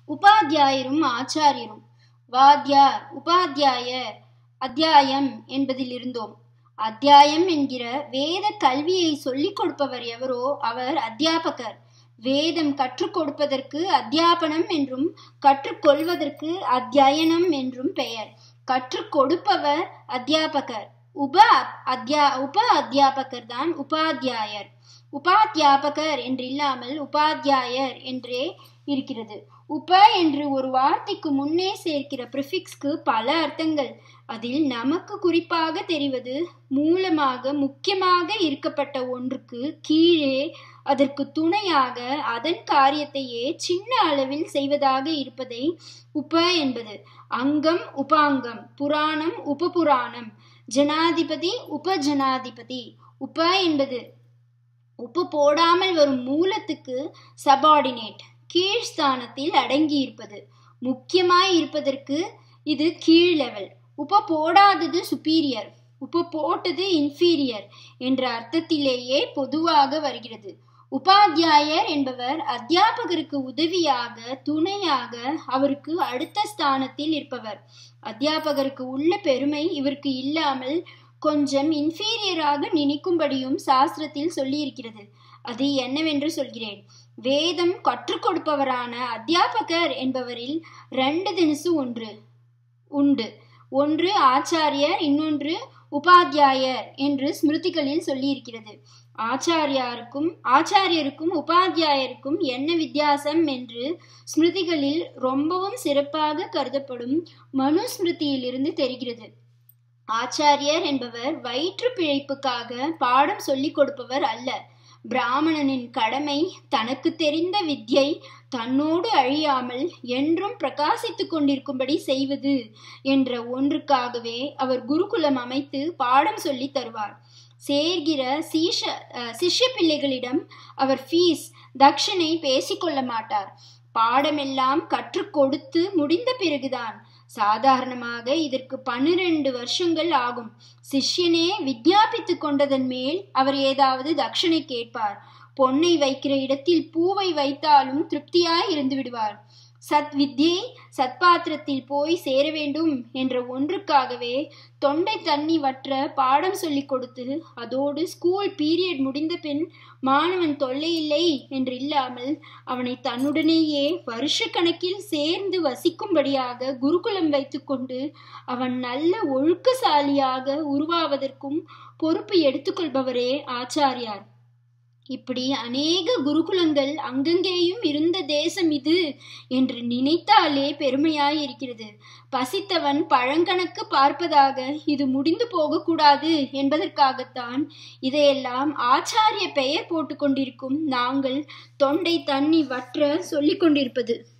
உபாத்தியாயரும் ஆச்சாரியரும் வாத்தியார் உபாத்தியாய அத்தியாயம் என்பதில் இருந்தோம் அத்தியாயம் என்கிற வேத கல்வியை சொல்லிக் கொடுப்பவர் எவரோ அவர் அத்தியாபகர் வேதம் கற்றுக் கொடுப்பதற்கு அத்தியாபனம் என்றும் கற்றுக்கொள்வதற்கு அத்தியனம் என்றும் பெயர் கற்றுக் கொடுப்பவர் அத்தியாபகர் உப அத்தியா உப அத்தியாபகர் தான் உபாத்தியாயர் உபாத்தியாபகர் என்றில்லாமல் உபாத்தியாயர் என்றே இருக்கிறது உப என்று ஒரு வார்த்தைக்கு முன்னே சேர்க்கிற ப்ரிஃபிக்ஸ்க்கு பல அர்த்தங்கள் அதில் நமக்கு குறிப்பாக தெரிவது மூலமாக முக்கியமாக இருக்கப்பட்ட ஒன்றுக்கு கீழே அதற்கு துணையாக அதன் காரியத்தையே சின்ன அளவில் செய்வதாக இருப்பதை உப என்பது அங்கம் உபாங்கம் புராணம் உபபுராணம் ஜனாதிபதி உபஜனாதிபதி உப என்பது உப்பு போடாமல் வரும் மூலத்துக்கு சபார்டினேட் கீழ்ஸ்தானத்தில் அடங்கி இருப்பது முக்கியமாய் இருப்பதற்கு இது கீழ் லெவல் உப்ப போடாதது சுப்பீரியர் உப்பு போட்டது இன்ஃபீரியர் என்ற அர்த்தத்திலேயே பொதுவாக வருகிறது உபாத்தியாயர் என்பவர் அத்தியாபகருக்கு உதவியாக துணையாக அவருக்கு அடுத்த ஸ்தானத்தில் இருப்பவர் அத்தியாபகருக்கு உள்ள பெருமை இவருக்கு இல்லாமல் கொஞ்சம் இன்ஃபீரியராக நினைக்கும்படியும் சாஸ்திரத்தில் சொல்லியிருக்கிறது அது என்னவென்று சொல்கிறேன் வேதம் கற்றுக் கொடுப்பவரான அத்தியாபகர் என்பவரில் ரெண்டு தினசு ஒன்று உண்டு ஒன்று ஆச்சாரியர் இன்னொன்று உபாத்தியாயர் என்று ஸ்மிருதிகளில் சொல்லியிருக்கிறது ஆச்சாரியாருக்கும் ஆச்சாரியருக்கும் உபாத்தியாயருக்கும் என்ன வித்தியாசம் என்று ஸ்மிருதிகளில் ரொம்பவும் சிறப்பாக கருதப்படும் மனுஸ்மிருதியிலிருந்து தெரிகிறது ஆச்சாரியர் என்பவர் வயிற்று பிழைப்புக்காக பாடம் சொல்லிக் கொடுப்பவர் அல்ல பிராமணனின் கடமை தனக்கு தெரிந்த வித்யை தன்னோடு அழியாமல் என்றும் பிரகாசித்துக் கொண்டிருக்கும்படி செய்வது என்ற ஒன்றுக்காகவே அவர் குருகுலம் அமைத்து பாடம் சொல்லி தருவார் சேர்கிற சீஷ சிஷ்ய பிள்ளைகளிடம் அவர் ஃபீஸ் தட்சணை பேசிக்கொள்ள மாட்டார் பாடமெல்லாம் கற்றுக் கொடுத்து முடிந்த பிறகுதான் சாதாரணமாக இதற்கு பன்னிரண்டு வருஷங்கள் ஆகும் சிஷ்யனே வித்யாபித்து கொண்டதன் மேல் அவர் ஏதாவது தட்சணை கேட்பார் பொன்னை வைக்கிற இடத்தில் பூவை வைத்தாலும் திருப்தியாய் இருந்து விடுவார் சத் வித்யை சத்பாத்திரத்தில் போய் சேர வேண்டும் என்ற ஒன்றுக்காகவே தொண்டை தண்ணி வற்ற பாடம் சொல்லி கொடுத்து அதோடு ஸ்கூல் பீரியட் முடிந்த பின் மாணவன் தொல்லை இல்லை என்று இல்லாமல் அவனை தன்னுடனேயே வருஷ கணக்கில் சேர்ந்து வசிக்கும்படியாக குருகுலம் வைத்துக்கொண்டு அவன் நல்ல ஒழுக்கசாலியாக உருவாவதற்கும் பொறுப்பு எடுத்துக்கொள்பவரே ஆச்சாரியார் இப்படி அநேக குருகுலங்கள் அங்கங்கேயும் இருந்த தேசம் இது என்று நினைத்தாலே பெருமையாய் இருக்கிறது பசித்தவன் பழங்கணக்கு பார்ப்பதாக இது முடிந்து போகக்கூடாது என்பதற்காகத்தான் இதையெல்லாம் ஆச்சாரிய பெயர் போட்டுக்கொண்டிருக்கும் நாங்கள் தொண்டை தண்ணி வற்ற சொல்லிக் கொண்டிருப்பது